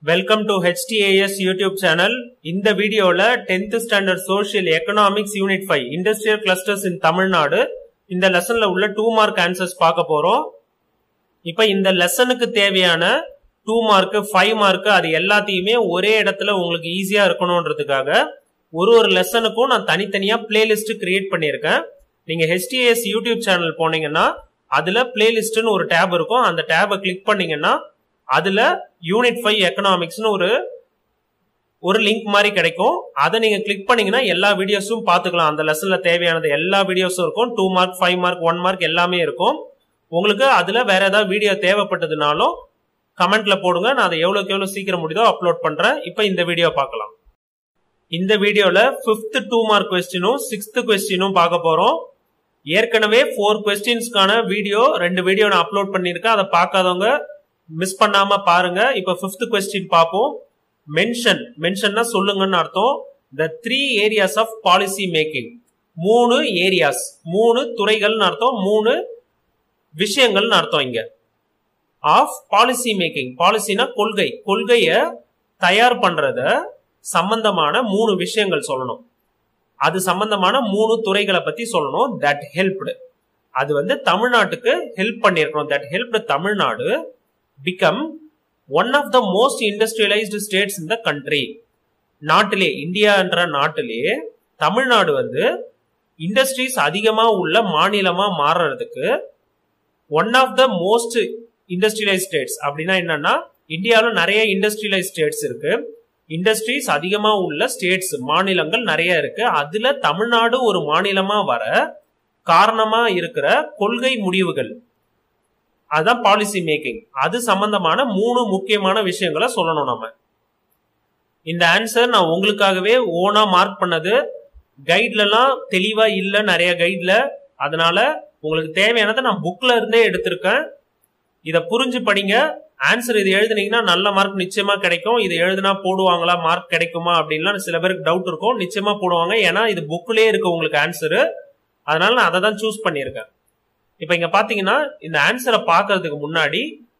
welcome to HDAS YouTube channel இந்த வீடியோல 10th standard social economics unit five industrial clusters in Tamil Nadu இந்த லெசன்ல உள்ள டூ மார்க் ஆன்சர்ஸ் பார்க்க போறோம் இப்ப இந்த லெசனுக்கு தேவையான டூ மார்க் ஃபைவ் மார்க் அது எல்லாத்தையுமே ஒரே இடத்துல உங்களுக்கு ஈஸியா இருக்கணும்ன்றதுக்காக ஒரு ஒரு லெசனுக்கும் நான் தனித்தனியா பிளேலிஸ்ட் கிரியேட் பண்ணியிருக்கேன் நீங்க ஹெச்டிஏஎஸ் யூடியூப் சேனல் போனீங்கன்னா அதுல பிளேலிஸ்ட்னு ஒரு டேப் இருக்கும் அந்த டேபை கிளிக் பண்ணீங்கன்னா அதுல யூனிட் ஃபைவ் எக்கனாமிக்ஸ்னு ஒரு ஒரு லிங்க் மாதிரி கிடைக்கும் அதை நீங்க கிளிக் பண்ணீங்கன்னா எல்லா வீடியோஸும் பார்த்துக்கலாம் அந்த லெசன்ல தேவையானது எல்லா வீடியோஸும் இருக்கும் two mark five mark one mark எல்லாமே இருக்கும் உங்களுக்கு அதுல வேற ஏதாவது வீடியோ தேவைப்பட்டதுனாலும் கமெண்ட்ல போடுங்க நான் அதை எவ்வளவுக்கு எவ்வளவு சீக்கிரம் முடியுதோ அப்லோட் பண்றேன் இப்போ இந்த வீடியோ பார்க்கலாம் இந்த வீடியோல பிப்த் டூ மார்க் கொஸ்டினும் சிக்ஸ்த் கொஸ்டினும் பார்க்க போறோம் ஏற்கனவே ஃபோர் கொஸ்டின்ஸ்க்கான வீடியோ ரெண்டு வீடியோ நான் அப்லோட் பண்ணியிருக்கேன் அதை பார்க்காதவங்க மிஸ் பண்ணாம பாருங்க இப்ப பிப்த் கொஸ்டின் பார்ப்போம் மென்ஷன் மென்ஷன்னா சொல்லுங்கன்னு அர்த்தம் the three areas of policy making மூணு ஏரியாஸ் மூணு துறைகள்னு அர்த்தம் மூணு விஷயங்கள்னு அர்த்தம் இங்க ஆஃப் பாலிசி மேக்கிங் பாலிசினா கொள்கை கொள்கைய தயார் பண்றத சம்பந்தமான மூணு விஷயங்கள் சொல்லணும் அது சம்பந்தமான மூணு துறைகளை பத்தி சொல்லணும் தட் ஹெல்ப்டு அது வந்து தமிழ்நாட்டுக்கு ஹெல்ப் பண்ணிருக்கணும் that help Tamil Nadu become one of the most industrialised states in the country நாட்டிலே இந்தியான்ற நாட்டிலே தமிழ்நாடு வந்து இண்டஸ்ட்ரீஸ் அதிகமா உள்ள மாநிலமா மாறுறதுக்கு one of the most industrialise states அப்படின்னா என்னன்னா இந்தியாவில் நிறைய இண்டஸ்ட்ரியலைஸ் ஸ்டேட்ஸ் இருக்கு இண்டஸ்ட்ரீஸ் அதிகமா உள்ள ஸ்டேட்ஸ் மாநிலங்கள் நிறைய இருக்கு அதுல தமிழ்நாடு ஒரு மாநிலமா வர காரணமா இருக்கிற கொள்கை முடிவுகள் அதுதான் பாலிசி மேக்கிங் அது சம்பந்தமான மூணு முக்கியமான விஷயங்களை சொல்லணும் நம்ம இந்த ஆன்சர் நான் உங்களுக்காகவே ஓனா மார்க் பண்ணது கைட்லலாம் தெளிவா இல்ல நிறைய கைட்ல அதனால உங்களுக்கு தேவையானதை நான் புக்ல இருந்தே எடுத்திருக்கேன் இதை புரிஞ்சு படிங்க ஆன்சர் இது எழுதுனீங்கன்னா நல்ல மார்க் நிச்சயமா கிடைக்கும் இது எழுதுனா போடுவாங்களா மார்க் கிடைக்குமா அப்படின்லாம் சில பேருக்கு டவுட் இருக்கும் நிச்சயமா போடுவாங்க ஏன்னா இது புக்லயே இருக்கு உங்களுக்கு ஆன்சரு அதனால நான் அதை தான் சூஸ் பண்ணியிருக்கேன் இப்ப இங்க பாத்தீங்கன்னா இந்த ஆன்சரை பாக்குறதுக்கு முன்னாடி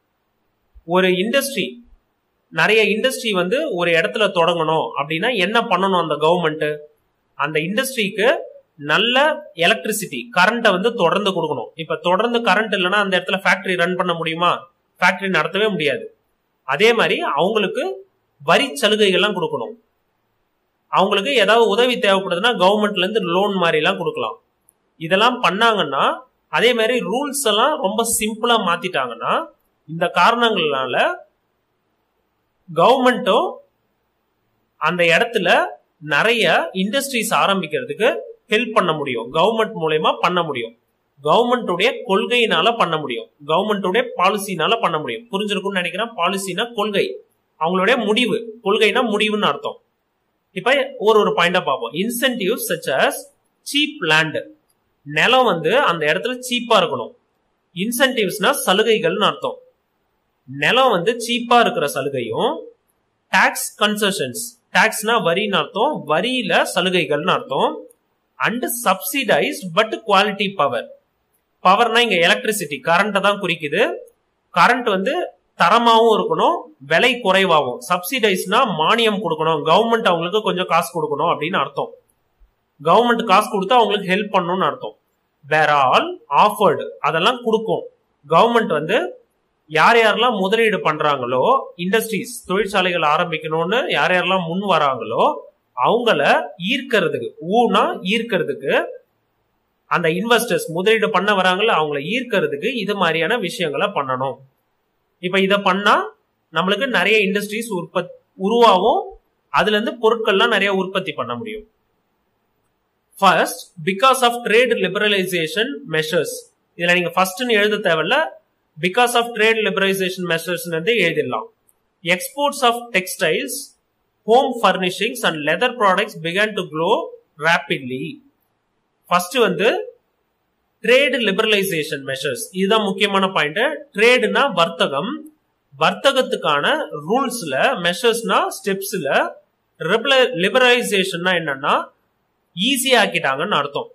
ஒரு இண்டஸ்ட்ரி நிறைய இண்டஸ்ட்ரி வந்து ஒரு இடத்துல தொடங்கணும் அப்படின்னா என்ன பண்ணணும் அந்த கவர்மெண்ட் அந்த இண்டஸ்ட்ரிக்கு நல்ல எலக்ட்ரிசிட்டி கரண்ட்டை வந்து தொடர்ந்து கொடுக்கணும் இப்ப தொடர்ந்து கரண்ட் இல்லைன்னா அந்த இடத்துல ஃபேக்டரி ரன் பண்ண முடியுமா ஃபேக்டரி நடத்தவே முடியாது அதே மாதிரி அவங்களுக்கு வரி சலுகைகள்லாம் கொடுக்கணும் அவங்களுக்கு ஏதாவது உதவி தேவைப்படுதுன்னா கவர்மெண்ட்ல இருந்து லோன் மாதிரி எல்லாம் கொடுக்கலாம் இதெல்லாம் பண்ணாங்கன்னா அதே மாதிரி ரூல்ஸ் எல்லாம் ரொம்ப சிம்பிளா மாத்திட்டாங்கன்னா இந்த காரணங்கள்னால கவர்மெண்ட்டும் அந்த இடத்துல நிறைய இண்டஸ்ட்ரீஸ் ஆரம்பிக்கிறதுக்கு ஹெல்ப் பண்ண முடியும் கவர்மெண்ட் மூலயமா பண்ண முடியும் கவர்மெண்ட்டுடைய கொள்கையினால பண்ண முடியும் கவர்மெண்ட்டுடைய பாலிசினால பண்ண முடியும் புரிஞ்சிருக்கும்னு நினைக்கிறேன் பாலிசினா கொள்கை அவங்களுடைய முடிவு கொள்கைனா முடிவுன்னு அர்த்தம் இப்ப ஒரு ஒரு பாயிண்டா பார்ப்போம் incentive such as cheap land நிலம் வந்து அந்த இடத்துல சீப்பா இருக்கணும் இன்சென்டிவ்ஸ்னா சலுகைகள்னு அர்த்தம் நிலம் வந்து சீப்பா இருக்கிற சலுகையும் டாக்ஸ் கன்செஷன்ஸ் டாக்ஸ்னா வரின்னு அர்த்தம் வரியில சலுகைகள்னு அர்த்தம் and subsidised but quality power பவர்னா இங்க எலக்ட்ரிசிட்டி கரண்ட்டை தான் குறிக்குது கரண்ட் வந்து தரமாவும் இருக்கணும் விலை குறைவாகவும் சப்சிடைஸ்னா மானியம் கொடுக்கணும் கவர்மெண்ட் அவங்களுக்கு கொஞ்சம் காசு கொடுக்கணும் அப்படின்னு அர்த்தம் கவர்மெண்ட் காசு கொடுத்தா அவங்களுக்கு ஹெல்ப் பண்ணணும்னு அர்த்தம் வேற ஆல் ஆஃபர்டு அதெல்லாம் கொடுக்கும் கவர்மெண்ட் வந்து யார் யாரெல்லாம் முதலீடு பண்றாங்களோ இண்டஸ்ட்ரீஸ் தொழிற்சாலைகள் ஆரம்பிக்கணும்னு யார் யாரெல்லாம் முன் வராங்களோ அவங்கள ஈர்க்கிறதுக்கு ஊனா ஈர்க்கிறதுக்கு அந்த இன்வெஸ்டர்ஸ் முதலீடு பண்ண வராங்கல்ல அவங்கள ஈர்க்கிறதுக்கு இது மாதிரியான விஷயங்களை பண்ணணும் இப்ப இதை பண்ணா நம்மளுக்கு நிறைய இண்டஸ்ட்ரீஸ் உற்பத்தி உருவாகும் அதுல இருந்து பொருட்கள்லாம் நிறைய உற்பத்தி பண்ண முடியும் first because of trade liberalisation measures இதுல நீங்க ஃபர்ஸ்ட்னு எழுத தேவையில்ல because of trade liberalisation measures எழுதிடலாம் exports of textiles home furnishings and leather products began to grow rapidly first வந்து ட்ரேடு லிபரலைசேஷன் மெஷர்ஸ் இதுதான் முக்கியமான பாயிண்ட் ட்ரேடுனா வர்த்தகம் வர்த்தகத்துக்கான ரூல்ஸ்ல மெஷர்ஸ்னா ஸ்டெப்ஸ்ல லிபரலைசேஷன்னா என்னன்னா ஈஸியா ஆக்கிட்டாங்கன்னு அர்த்தம்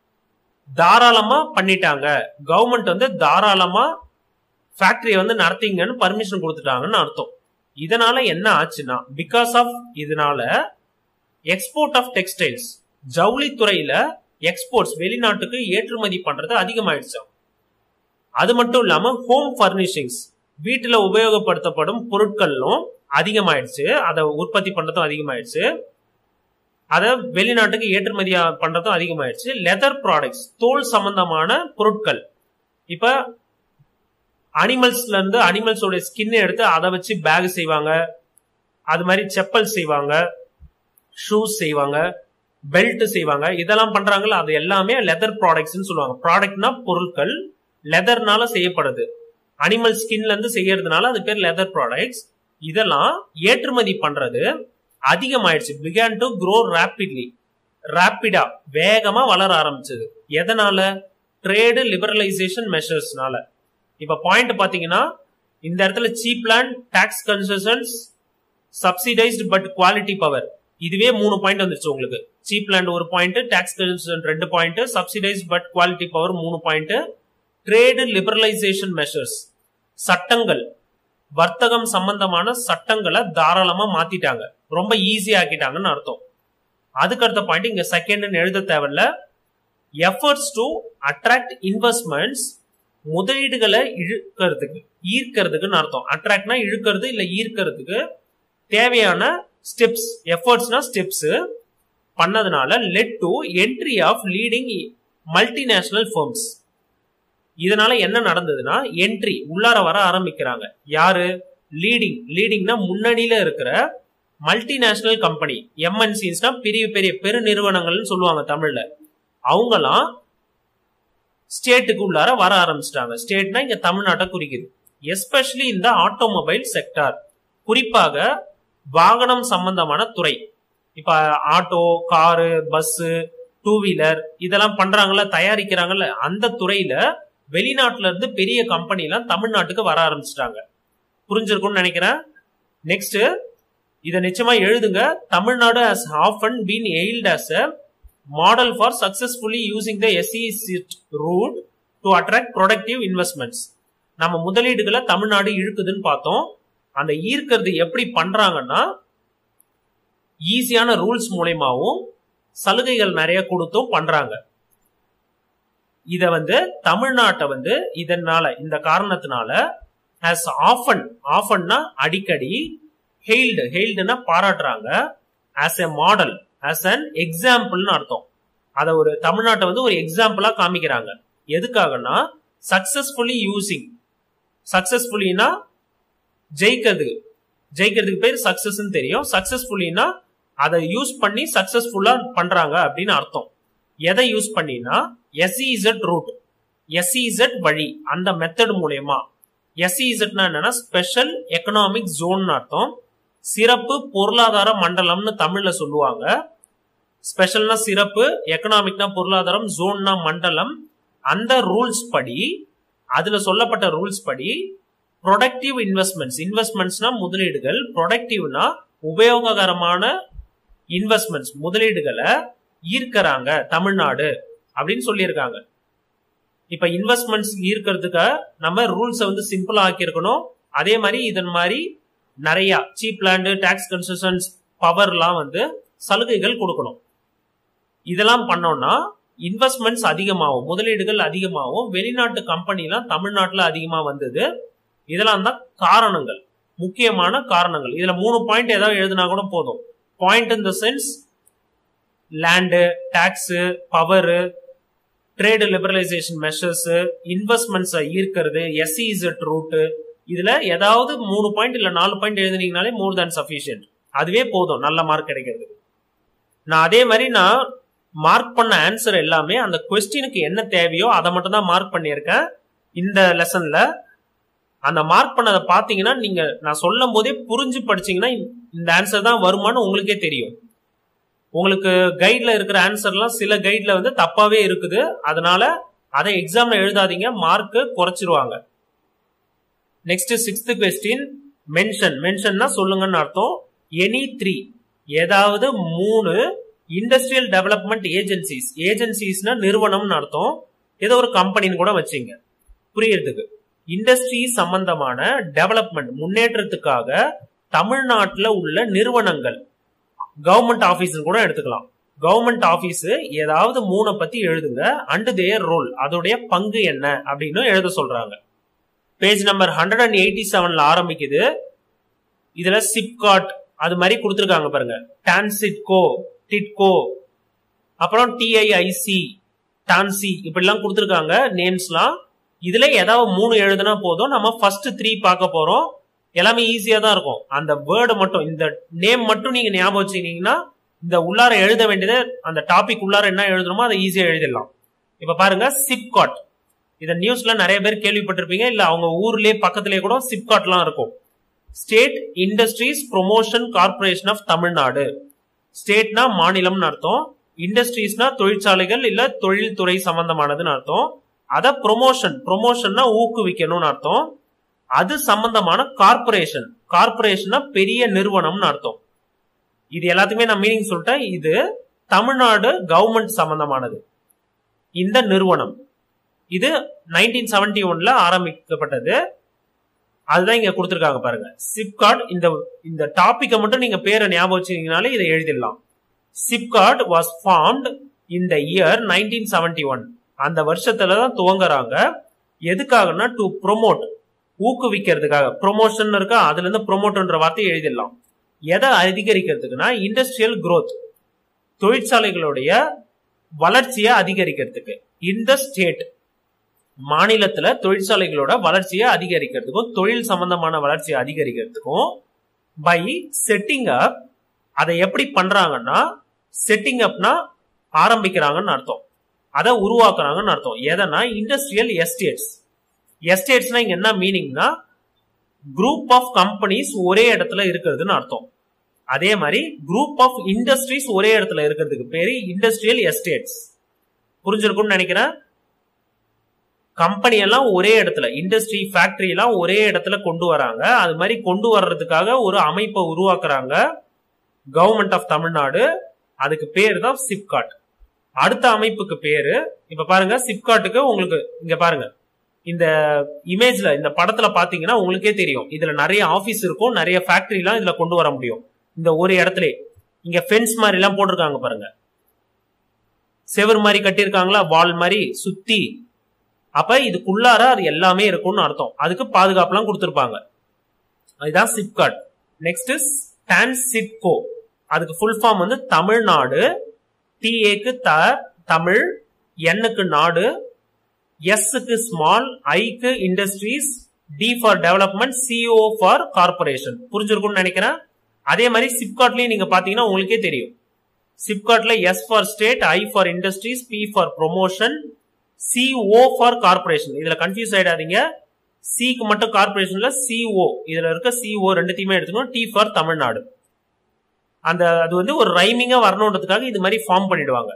தாராளமா பண்ணிட்டாங்க கவர்மெண்ட் வந்து தாராளமா ஃபேக்டரியை வந்து நடத்திங்கன்னு பர்மிஷன் கொடுத்துட்டாங்கன்னு அர்த்தம் இதனால என்ன ஆச்சுன்னா பிகாஸ் ஆஃப் இதனால எக்ஸ்போர்ட் ஆஃப் டெக்ஸ்டைல்ஸ் ஜவுளித்துறையில எக்ஸ்போர்ட்ஸ் வெளிநாட்டுக்கு ஏற்றுமதி பண்றது அதிகமாயிடுச்சு அது மட்டும் இல்லாம ஹோம் பர்னிஷிங்ஸ் வீட்டுல உபயோகப்படுத்தப்படும் பொருட்களும் அதிகமாயிடுச்சு அதை உற்பத்தி பண்றதும் அதிகமாயிடுச்சு அதை வெளிநாட்டுக்கு ஏற்றுமதி பண்றதும் அதிகமாயிடுச்சு லெதர் ப்ராடக்ட்ஸ் தோல் சம்பந்தமான பொருட்கள் இப்ப அனிமல்ஸ்ல இருந்து அனிமல்ஸோட ஸ்கின் எடுத்து அதை வச்சு பேக் செய்வாங்க அது மாதிரி செப்பல் செய்வாங்க ஷூஸ் செய்வாங்க பெல்ட் செய்வாங்க இதெல்லாம் பண்றாங்கல்ல அது எல்லாமே லெதர் ப்ராடக்ட்ஸ்னு சொல்லுவாங்க ப்ராடக்ட்னா பொருட்கள் லெதர்னால செய்யப்படுது அனிமல் ஸ்கின்ல இருந்து செய்யறதுனால அது பேர் லெதர் ப்ராடக்ட்ஸ் இதெல்லாம் ஏற்றுமதி பண்றது அதிகமாயிடுச்சு பிகான் டு க்ரோ ரேப்பிட்லி ரேப்பிடா வேகமா வளர ஆரம்பிச்சது எதனால ட்ரேடு லிபரலைசேஷன் மெஷர்ஸ்னால இப்ப பாயிண்ட் பாத்தீங்கன்னா இந்த இடத்துல cheap land tax concessions subsidised but quality power இதுவே மூணு பாயிண்ட் வந்துருச்சு உங்களுக்கு சீப் லேண்ட் ஒரு பாயிண்ட் டாக்ஸ் கன்செஷன் ரெண்டு point subsidised but quality power மூணு பாயிண்ட் ட்ரேடு லிபரலைசேஷன் மெஷர்ஸ் சட்டங்கள் வர்த்தகம் சம்பந்தமான சட்டங்களை தாராளமா மாத்திட்டாங்க ரொம்ப ஈஸி ஆக்கிட்டாங்கன்னு அர்த்தம் அதுக்கு அடுத்த பாயிண்ட் இங்க செகண்ட் எழுத தேவையில்ல எஃபர்ட்ஸ் டு அட்ராக்ட் இன்வெஸ்ட்மெண்ட்ஸ் முதலீடுகளை இழுக்கிறதுக்கு ஈர்க்கிறதுக்குன்னு அர்த்தம் அட்ராக்ட்னா இழுக்கிறது இல்ல ஈர்க்கிறதுக்கு தேவையான ஸ்டெப்ஸ் எஃபர்ட்ஸ்னா ஸ்டெப்ஸ் பண்ணதுனால led to entry of leading multinational firms இதனால என்ன நடந்ததுன்னா என்ட்ரி உள்ளார வர ஆரம்பிக்கிறாங்க யாரு லீடிங் லீடிங்னா முன்னணியில இருக்கிற மல்டிநேஷனல் கம்பெனி எம்என்சிஸ்னா பெரிய பெரிய பெரு நிறுவனங்கள்னு சொல்லுவாங்க தமிழ்ல அவங்கலாம் ஸ்டேட்டுக்கு உள்ளார வர ஆரம்பிச்சிட்டாங்க ஸ்டேட்னா இங்க தமிழ்நாட்டை குறிக்குது எஸ்பெஷலி இந்த ஆட்டோமொபைல் செக்டார் குறிப்பாக வாகனம் சம்பந்தமான துறை இப்ப auto car bus two wheeler இதெல்லாம் பண்றாங்கல்ல தயாரிக்கிறாங்கல்ல அந்த துறையில வெளிநாட்டுல இருந்து பெரிய கம்பெனி எல்லாம் தமிழ்நாட்டுக்கு வர ஆரம்பிச்சிட்டாங்க புரிஞ்சிருக்கும்னு நினைக்கிறேன் நெக்ஸ்ட் இதை நிச்சயமா எழுதுங்க Tamil Nadu has often been hailed as a model for successfully using the SEZ route to attract productive investments நம்ம முதலீடுகளை தமிழ்நாடு இழுக்குதுன்னு பார்த்தோம் அந்த ஈர்க்கிறது எப்படி பண்றாங்கன்னா ஈஸியான ரூல்ஸ் மூலயமாவும் சலுகைகள் நிறைய கொடுத்தும் பண்றாங்க இத வந்து தமிழ்நாட்டை வந்து இதனால இந்த காரணத்தினால ஹாஸ் ஆஃபன் ஆஃபன்னா அடிக்கடி ஹெயில்டு ஹெயில்டுனா பாராட்டுறாங்க as a model as an எக்ஸாம்பிள்னு அர்த்தம் அதை ஒரு தமிழ்நாட்டை வந்து ஒரு எக்ஸாம்பிளா காமிக்கிறாங்க எதுக்காகனா சக்சஸ்ஃபுல்லி யூசிங் சக்சஸ்ஃபுல்லினா ஜெயிக்கிறதுக்கு ஜெயிக்கிறதுக்கு பேர் சக்சஸ் தெரியும் சக்சஸ்ஃபுல்லினா அதை யூஸ் பண்ணி சக்சஸ்ஃபுல்லா பண்றாங்க அப்படின்னு அர்த்தம் எதை யூஸ் பண்ணினா எஸ்இசட் ரூட் எஸ்இசட் வழி அந்த மெத்தட் மூலயமா எஸ்இசட்னா என்னன்னா ஸ்பெஷல் எக்கனாமிக் ஜோன் அர்த்தம் சிறப்பு பொருளாதார மண்டலம்னு தமிழ்ல சொல்லுவாங்க ஸ்பெஷல்னா சிறப்பு எக்கனாமிக்னா பொருளாதாரம் ஜோன்னா மண்டலம் அந்த ரூல்ஸ் படி அதுல சொல்லப்பட்ட ரூல்ஸ் படி ப்ரொடக்டிவ் இன்வெஸ்ட்மெண்ட்ஸ் இன்வெஸ்ட்மெண்ட்ஸ்னா முதலீடுகள் ப்ரொடக்டிவ்னா உபயோககரமான இன்வெஸ்ட்மெண்ட்ஸ் முதலீடுகளை ஈர்க்கிறாங்க தமிழ்நாடு அப்படின்னு சொல்லியிருக்காங்க இப்ப இன்வெஸ்ட்மெண்ட்ஸ் ஈர்க்கிறதுக்கு நம்ம ரூல்ஸை வந்து சிம்பிளா ஆக்கியிருக்கணும் அதே மாதிரி இதன் மாதிரி நிறைய சீப் லேண்டு டாக்ஸ் கன்செஷன்ஸ் பவர்லாம் வந்து சலுகைகள் கொடுக்கணும் இதெல்லாம் பண்ணோம்னா இன்வெஸ்ட்மெண்ட்ஸ் அதிகமாகும் முதலீடுகள் அதிகமாகும் வெளிநாட்டு கம்பெனிலாம் தமிழ்நாட்டில் அதிகமா வந்தது இதெல்லாம் தான் காரணங்கள் முக்கியமான காரணங்கள் இதுல மூணு பாயிண்ட் ஏதாவது எழுதினா கூட போதும் point in the sense land tax power trade liberalisation measures இன்வெஸ்ட்மெண்ட்ஸை ஈர்க்கிறது எஸ்இசட் ரூட்டு இதுல ஏதாவது மூணு பாயிண்ட் இல்ல நாலு பாயிண்ட் எழுதுனீங்கனாலே மோர் தேன் சஃபிஷியன்ட் அதுவே போதும் நல்ல மார்க் கிடைக்கிறது நான் அதே மாதிரி நான் மார்க் பண்ண ஆன்சர் எல்லாமே அந்த கொஸ்டினுக்கு என்ன தேவையோ அதை மட்டும் தான் மார்க் பண்ணியிருக்கேன் இந்த லெசன்ல அந்த மார்க் பண்ணதை பார்த்தீங்கன்னா நீங்க நான் சொல்லும் போதே புரிஞ்சு படிச்சீங்கன்னா இந்த ஆன்சர் தான் வருமானு உங்களுக்கே தெரியும் உங்களுக்கு கைட்ல இருக்கிற ஆன்சர்லாம் சில கைட்ல வந்து தப்பாவே இருக்குது அதனால அதை எக்ஸாம்ல எழுதாதீங்க மார்க் குறைச்சிருவாங்க நெக்ஸ்ட் சிக்ஸ்த் கொஸ்டின் மென்ஷன் மென்ஷன்னா சொல்லுங்கன்னு அர்த்தம் எனி த்ரீ ஏதாவது மூணு இண்டஸ்ட்ரியல் டெவலப்மெண்ட் ஏஜென்சிஸ் ஏஜென்சிஸ்னா நிறுவனம்னு அர்த்தம் ஏதோ ஒரு கம்பெனின்னு கூட வச்சுங்க புரியறதுக்கு இண்டஸ்ட்ரி சம்பந்தமான டெவலப்மெண்ட் முன்னேற்றத்துக்காக தமிழ்நாட்டுல உள்ள நிறுவனங்கள் கவர்மெண்ட் ஆபீஸ் கூட எடுத்துக்கலாம் கவர்மெண்ட் ஆபீஸ் ஏதாவது மூணை பத்தி எழுதுங்க அண்ட் தேர் ரோல் அதோடைய பங்கு என்ன அப்படின்னு எழுத சொல்றாங்க page number hundred and eighty செவன்ல ஆரம்பிக்குது இதுல சிப்காட் அது மாதிரி கொடுத்துருக்காங்க பாருங்க டான்சிட்கோ டிட்கோ அப்புறம் டிஐஐசி டான்சி இப்படிலாம் கொடுத்துருக்காங்க நேம்ஸ்லாம் இதுல ஏதாவது மூணு எழுதுனா போதும் நம்ம ஃபர்ஸ்ட் த்ரீ பார்க்க போறோம் எல்லாமே ஈஸியா தான் இருக்கும் அந்த வேர்டு மட்டும் இந்த நேம் மட்டும் நீங்க ஞாபகம் வச்சுக்கிட்டீங்கன்னா இந்த உள்ளார எழுத வேண்டியது அந்த டாபிக் உள்ளார என்ன எழுதணுமோ அதை ஈஸியா எழுதிடலாம் இப்ப பாருங்க சிப்காட் இத நியூஸ்ல நிறைய பேர் கேள்விப்பட்டிருப்பீங்க இல்ல அவங்க ஊர்லயே பக்கத்திலேயே கூட சிப்காட்லாம் இருக்கும் state industries promotion corporation of Tamil Nadu ஸ்டேட்னா மாநிலம்னு அர்த்தம் இண்டஸ்ட்ரீஸ்னா தொழிற்சாலைகள் இல்ல தொழில்துறை சம்பந்தமானதுன்னு அர்த்தம் அத ப்ரொமோஷன் ப்ரொமோஷன்னா ஊக்குவிக்கணும்னு அர்த்தம் அது சம்பந்தமான கார்பரேஷன் கார்பரேஷனா பெரிய நிறுவனம்னு அர்த்தம் இது எல்லாத்துக்குமே நான் மீனிங் சொல்லிட்டேன் இது தமிழ்நாடு கவர்மெண்ட் சம்பந்தமானது இந்த நிறுவனம் இது நைன்டீன் செவன்டி ஒன்ல ஆரம்பிக்கப்பட்டது அதுதான் இங்க கொடுத்துருக்காங்க பாருங்க சிப்காட் இந்த இந்த டாபிக்கை மட்டும் நீங்க பேரை ஞாபகம் வச்சீங்கனாலே இதை எழுதிடலாம் SIPCOT was formed in the year nineteen seventy one அந்த வருஷத்துல தான் துவங்குறாங்க எதுக்காகனா டு ப்ரொமோட் ஊக்குவிக்கிறதுக்காக ப்ரொமோஷன் இருக்கா அதுல இருந்து ப்ரொமோட்ன்ற வார்த்தையை எழுதிடலாம் எதை அதிகரிக்கிறதுக்குன்னா இண்டஸ்ட்ரியல் growth தொழிற்சாலைகளுடைய வளர்ச்சியை அதிகரிக்கிறதுக்கு இந்த ஸ்டேட் மாநிலத்துல தொழிற்சாலைகளோட வளர்ச்சியை அதிகரிக்கிறதுக்கும் தொழில் சம்பந்தமான வளர்ச்சியை அதிகரிக்கிறதுக்கும் பை செட்டிங் அப் அதை எப்படி பண்றாங்கன்னா செட்டிங் அப்னா ஆரம்பிக்கிறாங்கன்னு அர்த்தம் அதை உருவாக்குறாங்கன்னு அர்த்தம் எதனா இண்டஸ்ட்ரியல் எஸ்டேட்ஸ் எஸ்டேட்ஸ்னா இங்க என்ன மீனிங்னா குரூப் ஆஃப் கம்பெனிஸ் ஒரே இடத்துல இருக்கிறதுன்னு அர்த்தம் அதே மாதிரி குரூப் ஆஃப் இண்டஸ்ட்ரீஸ் ஒரே இடத்துல இருக்கிறதுக்கு பேரு இண்டஸ்ட்ரியல் எஸ்டேட்ஸ் புரிஞ்சிருக்கும்னு நினைக்கிறேன் கம்பெனி எல்லாம் ஒரே இடத்துல இண்டஸ்ட்ரி ஃபேக்டரி எல்லாம் ஒரே இடத்துல கொண்டு வராங்க அது மாதிரி கொண்டு வர்றதுக்காக ஒரு அமைப்பை உருவாக்குறாங்க கவர்மெண்ட் ஆஃப் தமிழ்நாடு அதுக்கு பேர் தான் சிப்காட் அடுத்த அமைப்புக்கு பேரு இப்ப பாருங்க சிப்காட்டுக்கு உங்களுக்கு இங்க பாருங்க இந்த இமேஜ்ல இந்த படத்துல பாத்தீங்கன்னா உங்களுக்கே தெரியும் இதுல நிறைய ஆபீஸ் இருக்கும் நிறைய ஃபேக்டரி எல்லாம் இதுல கொண்டு வர முடியும் இந்த ஒரு இடத்துல இங்க ஃபென்ஸ் மாதிரி எல்லாம் போட்டிருக்காங்க பாருங்க செவர் மாதிரி கட்டியிருக்காங்களா வால் மாதிரி சுத்தி அப்ப இதுக்குள்ளார அது எல்லாமே இருக்கும்னு அர்த்தம் அதுக்கு பாதுகாப்புலாம் கொடுத்துருப்பாங்க அதுதான் சிப்காட் நெக்ஸ்ட் டான்சிட்கோ அதுக்கு ஃபுல் ஃபார்ம் வந்து தமிழ்நாடு டிஏக்கு த தமிழ் எண்ணுக்கு நாடு எஸ்க்கு ஸ்மால் ஐக்கு industries D for development CO for corporation புரிஞ்சிருக்கும்னு நினைக்கிறேன் அதே மாதிரி சிப்காட்லயும் நீங்க பாத்தீங்கன்னா உங்களுக்கே தெரியும் சிப்காட்ல S for state I for industries P for promotion CO for corporation இதுல கன்ஃபியூஸ் ஆயிடாதீங்க சிக்கு மட்டும் கார்பரேஷன்ல சிஓ இதுல இருக்க சிஓ ரெண்டுத்தையுமே எடுத்துக்கணும் டி ஃபார் தமிழ்நாடு அந்த அது வந்து ஒரு ரைமிங்கா வரணுன்றதுக்காக இது மாதிரி ஃபார்ம் பண்ணிடுவாங்க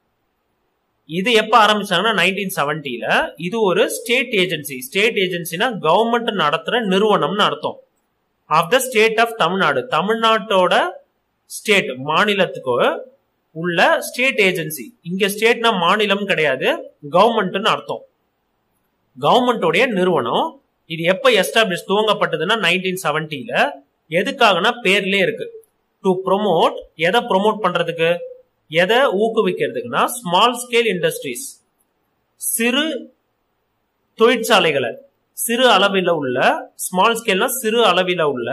இது எப்ப ஆரம்பிச்சாங்கன்னா நைன்டீன் செவன்டில இது ஒரு ஸ்டேட் ஏஜென்சி ஸ்டேட் ஏஜென்சினா கவர்மெண்ட் நடத்துற நிறுவனம்னு அர்த்தம் of the state of Tamil Nadu தமிழ்நாட்டோட ஸ்டேட் மாநிலத்துக்கு உள்ள ஸ்டேட் ஏஜென்சி இங்க ஸ்டேட்னா மாநிலம் கிடையாது கவர்மெண்ட்னு அர்த்தம் கவர்மெண்டோடைய நிறுவனம் இது எப்ப எஸ்டாப்ளிஷ் துவங்கப்பட்டதுன்னா நைன்டீன் செவன்டில எதுக்காகனா பேர்லயே இருக்கு டு ப்ரொமோட் எதை ப்ரொமோட் பண்றதுக்கு எதை ஊக்குவிக்கிறதுக்குன்னா ஸ்மால் ஸ்கேல் இண்டஸ்ட்ரீஸ் சிறு தொழிற்சாலைகளை சிறு அளவில் உள்ள ஸ்மால் ஸ்கேல்னா சிறு அளவில் உள்ள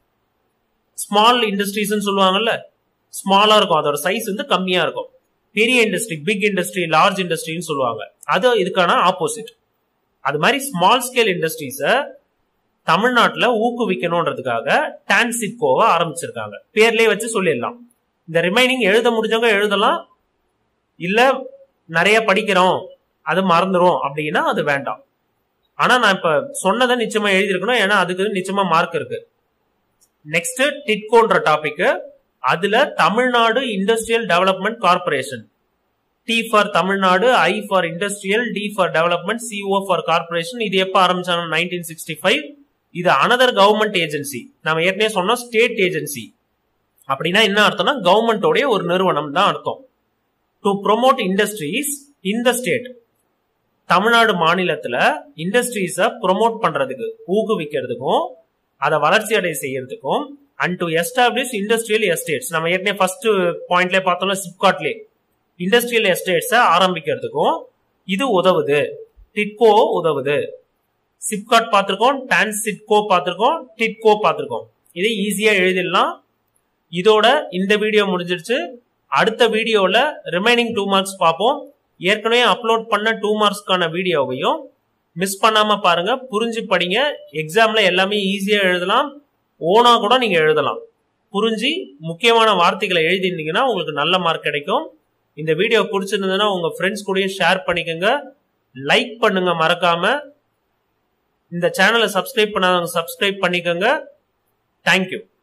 ஸ்மால் இண்டஸ்ட்ரீஸ் சொல்லுவாங்கல்ல ஸ்மாலா இருக்கும் அதோட சைஸ் வந்து கம்மியா இருக்கும் பெரிய இண்டஸ்ட்ரி பிக் இண்டஸ்ட்ரி லார்ஜ் இண்டஸ்ட்ரின்னு சொல்லுவாங்க அது இதுக்கான ஆப்போசிட் அது மாதிரி ஸ்மால் ஸ்கேல் இண்டஸ்ட்ரீஸை தமிழ்நாட்டில் ஊக்குவிக்கணுன்றதுக்காக டான்சிட்கோவை ஆரம்பிச்சிருக்காங்க பேர்லயே வச்சு சொல்லிடலாம் இந்த ரிமைனிங் எழுத முடிஞ்சவங்க எழுதலாம் இல்ல நிறைய படிக்கிறோம் அது மறந்துடும் அப்படின்னா அது வேண்டாம் ஆனா நான் இப்ப சொன்னதை நிச்சயமா எழுதியிருக்கணும் ஏன்னா அதுக்கு நிச்சயமா மார்க் இருக்கு நெக்ஸ்ட் டிட்கோன்ற டாபிக் அதுல Tamil Nadu industrial development corporation T for Tamil Nadu I for industrial D for development CO for corporation இது எப்ப ஆரம்பிச்சாங்க நைன்டீன் சிக்ஸ்டி ஃபைவ் இது அனதர் கவர்மெண்ட் ஏஜென்சி நம்ம ஏற்கனவே சொன்னோம் ஸ்டேட் ஏஜென்சி அப்படின்னா என்ன அர்த்தம்னா கவர்மெண்டோடைய ஒரு நிறுவனம் தான் அர்த்தம் டு ப்ரொமோட் இண்டஸ்ட்ரீஸ் இந்த ஸ்டேட் தமிழ்நாடு மாநிலத்துல இண்டஸ்ட்ரீஸ ப்ரொமோட் பண்றதுக்கு ஊக்குவிக்கிறதுக்கும் அதை வளர்ச்சி அடைய செய்யறதுக்கும் and to establish industrial estates நம்ம ஏற்கனவே ஃபர்ஸ்ட் பாயிண்ட்ல பார்த்தோம்னா சிப்காட்லே இண்டஸ்ட்ரியல் எஸ்டேட்ஸை ஆரம்பிக்கிறதுக்கும் இது உதவுது டிட்கோ உதவுது சிப்காட் பார்த்துருக்கோம் டான்சிட்கோ பார்த்துருக்கோம் டிட்கோ பார்த்துருக்கோம் இதை ஈஸியா எழுதிடலாம் இதோட இந்த வீடியோ முடிஞ்சிருச்சு அடுத்த வீடியோவில் ரிமைனிங் டூ மார்க்ஸ் பார்ப்போம் ஏற்கனவே அப்லோட் பண்ண டூ மார்க்ஸ்க்கான வீடியோவையும் மிஸ் பண்ணாம பாருங்க புரிஞ்சு படிங்க எக்ஸாம்ல எல்லாமே ஈஸியா எழுதலாம் ஓனா கூட நீங்க எழுதலாம் புரிஞ்சு முக்கியமான வார்த்தைகளை எழுதிருந்தீங்கன்னா உங்களுக்கு நல்ல மார்க் கிடைக்கும் இந்த வீடியோ பிடிச்சிருந்ததுன்னா உங்க ஃப்ரெண்ட்ஸ் கூடயும் ஷேர் பண்ணிக்கோங்க லைக் பண்ணுங்க மறக்காம இந்த சேனலை சப்ஸ்கிரைப் பண்ணாதவங்க சப்ஸ்கிரைப் பண்ணிக்கோங்க தேங்க்யூ